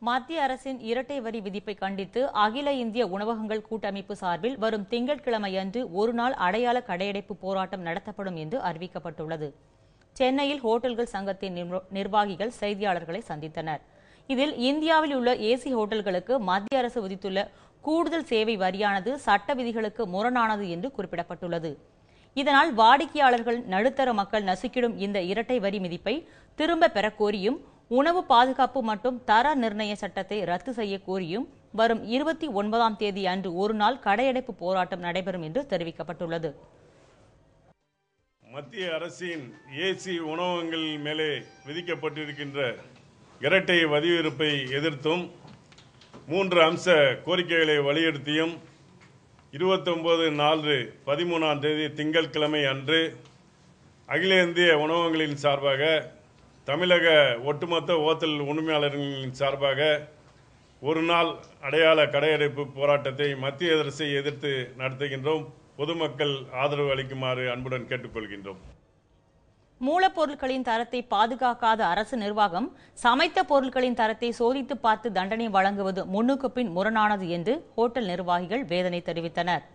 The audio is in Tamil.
மத்திய அரசின் இரட்டை வரி விதிப்பை கண்டித்து அகில இந்திய உணவகங்கள் கூட்டமைப்பு சார்பில் வரும் திங்கட்கிழமையன்று ஒருநாள் அடையாள கடையடைப்பு போராட்டம் நடத்தப்படும் என்று அறிவிக்கப்பட்டுள்ளது சென்னையில் ஹோட்டல்கள் சங்கத்தின் நிர்வ- நிர்வாகிகள் செய்தியாளர்களை சந்தித்தனர் இதில் இந்தியாவில் உள்ள ஏசி ஹோட்டல்களுக்கு மத்திய அரசு விதித்துள்ள கூடுதல் சேவை வரியானது சட்ட விதிகளுக்கு முரணானது என்று குறிப்பிடப்பட்டுள்ளது இதனால் வாடிக்கையாளர்கள் நடுத்தர மக்கள் நசுக்கிடும் இந்த இரட்டை வரி விதிப்பை திரும்ப பெறக் கோரியும் உணவு பாதுகாப்பு மற்றும் தர நிர்ணய சட்டத்தை ரத்து செய்ய கோரியும் வரும் இருபத்தி ஒன்பதாம் தேதி அன்று ஒருநாள் கடையடைப்பு போராட்டம் நடைபெறும் என்று தெரிவிக்கப்பட்டுள்ளது மத்திய அரசின் ஏசி உணவகங்கள் மேலே விதிக்கப்பட்டிருக்கின்ற இரட்டை வரிவிருப்பை எதிர்த்தும் மூன்று அம்ச கோரிக்கைகளை வலியுறுத்தியும் இருபத்தொன்பது நாலு பதிமூணாம் தேதி திங்கட்கிழமை அன்று அகில இந்திய உணவகங்களின் சார்பாக தமிழக ஒட்டுமொத்த ஓத்தல் உரிமையாளர்களின் சார்பாக ஒரு நாள் அடையாள கடையடைப்பு போராட்டத்தை மத்திய அரசை எதிர்த்து நடத்துகின்றோம் பொதுமக்கள் ஆதரவு அளிக்குமாறு அன்புடன் கேட்டுக்கொள்கின்றோம் மூலப்பொருட்களின் தரத்தை பாதுகாக்காத அரசு நிர்வாகம் சமைத்த பொருட்களின் தரத்தை சோதித்து பார்த்து தண்டனை வழங்குவது முன்னுக்கு பின் முரணானது என்று ஹோட்டல் நிர்வாகிகள் வேதனை தெரிவித்தனர்